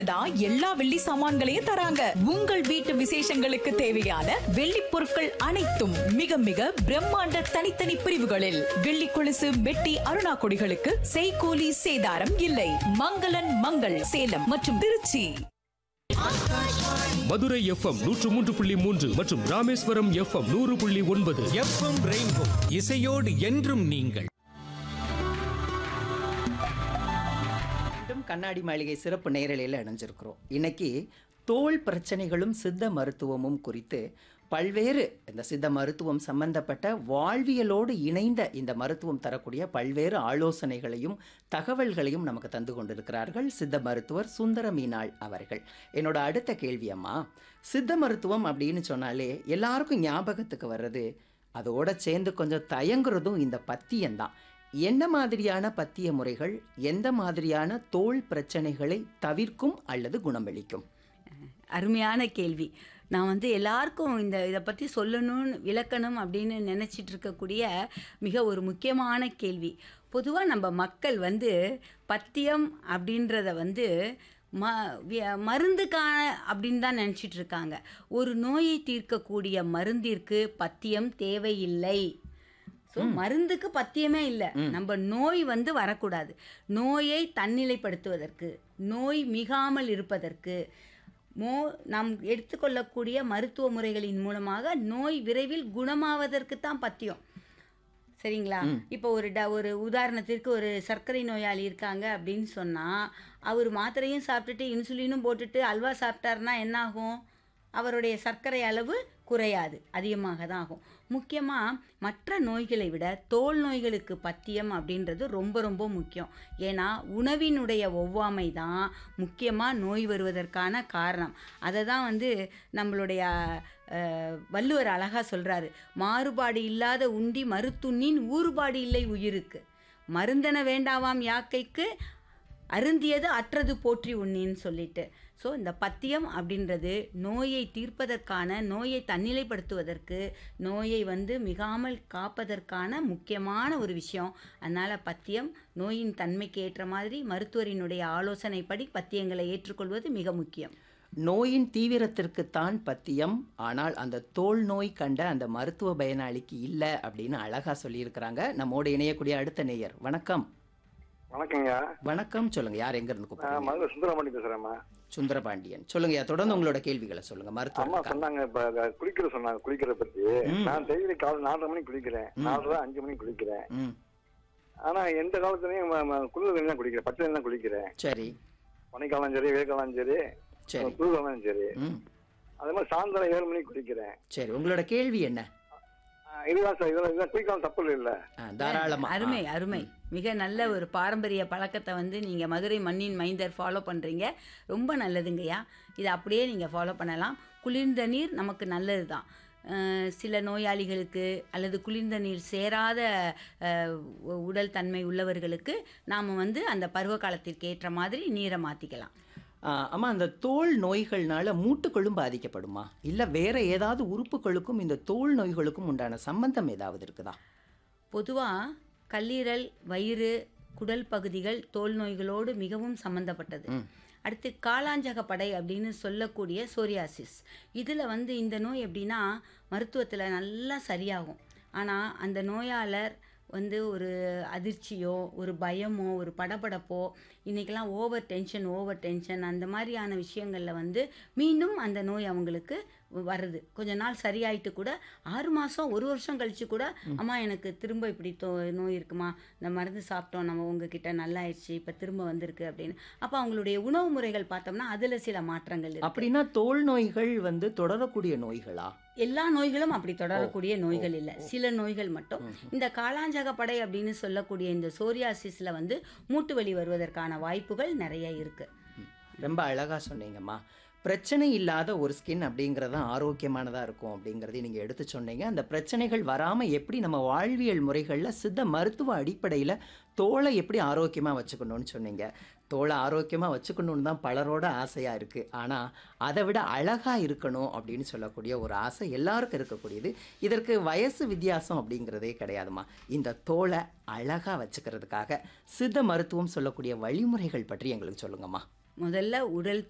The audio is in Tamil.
தான் எல்லா வெள்ளி சாமான்களையும் தராங்க உங்கள் வீட்டு விசேஷங்களுக்கு தேவையான வெள்ளி பொருட்கள் அனைத்தும் மிக மிக பிரம்மாண்ட தனித்தனி பிரிவுகளில் வெள்ளி கொலுசு மெட்டி அருணா கொடிகளுக்கு செய்கூலி சேதாரம் இல்லை மங்களன் மங்கள் சேலம் மற்றும் திருச்சி மதுரை எஃப்எம் நூற்று மூன்று புள்ளி மூன்று மற்றும் ராமேஸ்வரம் எஃப்எம் நூறு புள்ளி ஒன்பது எஃப்எம் ரெயின்போ இசையோடு என்றும் நீங்கள் மீண்டும் கண்ணாடி மாளிகை சிறப்பு நேரலையில் இணைஞ்சிருக்கிறோம் இன்னைக்கு தோல் பிரச்சனைகளும் சித்த மருத்துவமும் குறித்து பல்வேறு இந்த சித்த மருத்துவம் சம்பந்தப்பட்ட வாழ்வியலோடு இணைந்த இந்த மருத்துவம் தரக்கூடிய பல்வேறு ஆலோசனைகளையும் தகவல்களையும் நமக்கு தந்து கொண்டிருக்கிறார்கள் சித்த மருத்துவர் சுந்தர மீனாள் அவர்கள் என்னோட அடுத்த கேள்வி அம்மா சித்த மருத்துவம் அப்படின்னு சொன்னாலே எல்லாருக்கும் ஞாபகத்துக்கு வர்றது அதோட சேர்ந்து கொஞ்சம் தயங்குறதும் இந்த பத்தியம்தான் என்ன மாதிரியான பத்திய முறைகள் எந்த மாதிரியான தோல் பிரச்சனைகளை தவிர்க்கும் அல்லது குணமளிக்கும் அருமையான கேள்வி நான் வந்து எல்லாருக்கும் இந்த இதை பற்றி சொல்லணும்னு விளக்கணும் அப்படின்னு நினச்சிட்டு இருக்கக்கூடிய மிக ஒரு முக்கியமான கேள்வி பொதுவாக நம்ம மக்கள் வந்து பத்தியம் அப்படின்றத வந்து ம வி- மருந்துக்கான அப்படின்னு தான் நினச்சிட்டு இருக்காங்க ஒரு நோயை தீர்க்கக்கூடிய மருந்திற்கு பத்தியம் தேவையில்லை ஸோ மருந்துக்கு பத்தியமே இல்லை நம்ம நோய் வந்து வரக்கூடாது நோயை தன்னிலைப்படுத்துவதற்கு நோய் மிகாமல் இருப்பதற்கு மோ நாம் எடுத்துக்கொள்ளக்கூடிய மருத்துவ முறைகளின் மூலமாக நோய் விரைவில் குணமாவதற்கு தான் பத்தியம் சரிங்களா இப்போ ஒரு ட ஒரு உதாரணத்திற்கு ஒரு சர்க்கரை நோயாளி இருக்காங்க அப்படின்னு சொன்னால் அவர் மாத்திரையும் சாப்பிட்டுட்டு இன்சுலினும் போட்டுட்டு அல்வா சாப்பிட்டாருன்னா என்ன ஆகும் அவருடைய சர்க்கரை அளவு குறையாது அதிகமாக தான் ஆகும் முக்கியமாக மற்ற நோய்களை விட தோல் நோய்களுக்கு பத்தியம் அப்படின்றது ரொம்ப ரொம்ப முக்கியம் ஏன்னா உணவினுடைய ஒவ்வாமை தான் முக்கியமாக நோய் வருவதற்கான காரணம் அதை தான் வந்து நம்மளுடைய அஹ், வள்ளுவர் அழகாக சொல்கிறாரு மாறுபாடு இல்லாத உண்டி மருத்துண்ணின் ஊறுபாடு இல்லை உயிருக்கு மருந்தன வேண்டாவாம் யாக்கைக்கு அருந்தியது அற்றது போற்றி உண்ணின்னு சொல்லிட்டு ஸோ இந்த பத்தியம் அப்படின்றது நோயை தீர்ப்பதற்கான நோயை தன்னிலைப்படுத்துவதற்கு நோயை வந்து மிகாமல் காப்பதற்கான முக்கியமான ஒரு விஷயம் அதனால் பத்தியம் நோயின் தன்மைக்கு ஏற்ற மாதிரி மருத்துவரினுடைய ஆலோசனைப்படி பத்தியங்களை ஏற்றுக்கொள்வது மிக முக்கியம் நோயின் தீவிரத்திற்குத்தான் பத்தியம் ஆனால் அந்த தோல் நோய் கண்ட அந்த மருத்துவ பயனாளிக்கு இல்லை அப்படின்னு அழகா சொல்லியிருக்கிறாங்க நம்மோடு இணையக்கூடிய அடுத்த நேயர் வணக்கம் வணக்கங்க வணக்கம் சொல்லுங்க யார் எங்க இருந்து நான் கூப்பிடுறீங்க மதுரை சுந்தரமணி பேசுறேம்மா சுந்தரபாண்டியன் சொல்லுங்க தொடர்ந்து உங்களோட கேள்விகளை சொல்லுங்க அம்மா மருத்துவம் சொன்னாங்க இப்ப அத குளிக்கிற சொன்னாங்க குளிக்கிற பத்தி நான் டெய்லி காலை நாலரை மணிக்கு குளிக்கிறேன் நாலரை அஞ்சு மணிக்கு குளிக்கிறேன் ம் ஆனா எந்த காலத்துலயும் ம- ம- குளிர் தண்ணி தான் குளிக்கிறேன் பச்சை தண்ணி தான் குளிக்கிறேன் சரி பனிக்காலம் சரி வெயில்காலம் சரி சரி குளிர்காலம் சரி ம் அதே மாதிரி சாயந்தரம் ஏழு மணிக்கு குளிக்கிறேன் சரி உங்களோட கேள்வி என்ன ஆ, இதுதான் சார் இதெல்லாம் இதெல்லாம் குளிக்காலம் தப்பு இல்ல ஆ, தாராளமா அருமை ஆ. அருமை மிக நல்ல ஒரு பாரம்பரிய பழக்கத்தை வந்து நீங்கள் மதுரை மண்ணின் மைந்தர் ஃபாலோ பண்ணுறீங்க ரொம்ப நல்லதுங்கய்யா இதை அப்படியே நீங்கள் ஃபாலோ பண்ணலாம் குளிர்ந்த நீர் நமக்கு நல்லது தான் சில நோயாளிகளுக்கு அல்லது குளிர்ந்த நீர் சேராத அஹ், உ- உடல் தன்மை உள்ளவர்களுக்கு நாம் வந்து அந்த பருவ காலத்திற்கு ஏற்ற மாதிரி நீரை மாற்றிக்கலாம் ஆ, அம்மா அந்த தோல் நோய்கள்னால மூட்டுகளும் பாதிக்கப்படுமா இல்ல வேற ஏதாவது உறுப்புகளுக்கும் இந்த தோல் நோய்களுக்கும் உண்டான சம்பந்தம் ஏதாவது இருக்குதா பொதுவாக கல்லீரல் வயிறு குடல் பகுதிகள் தோல் நோய்களோடு மிகவும் சம்பந்தப்பட்டது ம். அடுத்து காளாஞ்சகப்படை அப்படின்னு சொல்லக்கூடிய சோரியாசிஸ் இதில் வந்து இந்த நோய் எப்படின்னா மருத்துவத்தில் நல்லா சரியாகும் ஆனால் அந்த நோயாளர் வந்து ஒரு அதிர்ச்சியோ ஒரு பயமோ ஒரு படபடப்போ இன்றைக்கெல்லாம் ஓவர் டென்ஷன் ஓவர் டென்ஷன் அந்த மாதிரியான விஷயங்களில் வந்து மீண்டும் அந்த நோய் அவங்களுக்கு வருது கொஞ்ச நாள் சரியாயிட்டு கூட ஆறு மாதம் ஒரு வருஷம் கழிச்சு கூட அம்மா எனக்கு திரும்ப இப்படி தோ நோய் இருக்குமா இந்த மருந்து சாப்பிட்டோம் நம்ம உங்ககிட்ட நல்லாயிடுச்சு இப்போ திரும்ப வந்திருக்கு அப்படின்னு அப்போ அவங்களுடைய உணவு முறைகள் பார்த்தோம்னா அதில் சில மாற்றங்கள் இருக்கு அப்படின்னா தோல் நோய்கள் வந்து தொடரக்கூடிய நோய்களா எல்லா நோய்களும் அப்படி தொடரக்கூடிய நோய்கள் இல்லை சில நோய்கள் மட்டும் இந்த காளாஞ்சக படை அப்படின்னு சொல்லக்கூடிய இந்த சோரியாசிஸில் வந்து மூட்டு வலி வருவதற்கான வாய்ப்புகள் நிறைய இருக்கு ரொம்ப அழகா சொன்னீங்கம்மா பிரச்சனை இல்லாத ஒரு ஸ்கின் அப்படிங்கிறது தான் ஆரோக்கியமானதாக இருக்கும் அப்படிங்கிறதையும் நீங்கள் எடுத்து சொன்னீங்க அந்த பிரச்சனைகள் வராமல் எப்படி நம்ம வாழ்வியல் முறைகளில் சித்த மருத்துவ அடிப்படையில் தோலை எப்படி ஆரோக்கியமாக வச்சுக்கணும்னு சொன்னீங்க தோலை ஆரோக்கியமாக வச்சுக்கணும்னு தான் பலரோட ஆசையாக இருக்குது ஆனால் அதை விட அழகாக இருக்கணும் அப்படின்னு சொல்லக்கூடிய ஒரு ஆசை எல்லாருக்கும் இருக்கக்கூடியது இதற்கு வயசு வித்தியாசம் அப்படிங்கிறதே கிடையாதுமா இந்த தோலை அழகாக வச்சுக்கிறதுக்காக சித்த மருத்துவம் சொல்லக்கூடிய வழிமுறைகள் பற்றி எங்களுக்கு சொல்லுங்கம்மா முதல்ல உடல்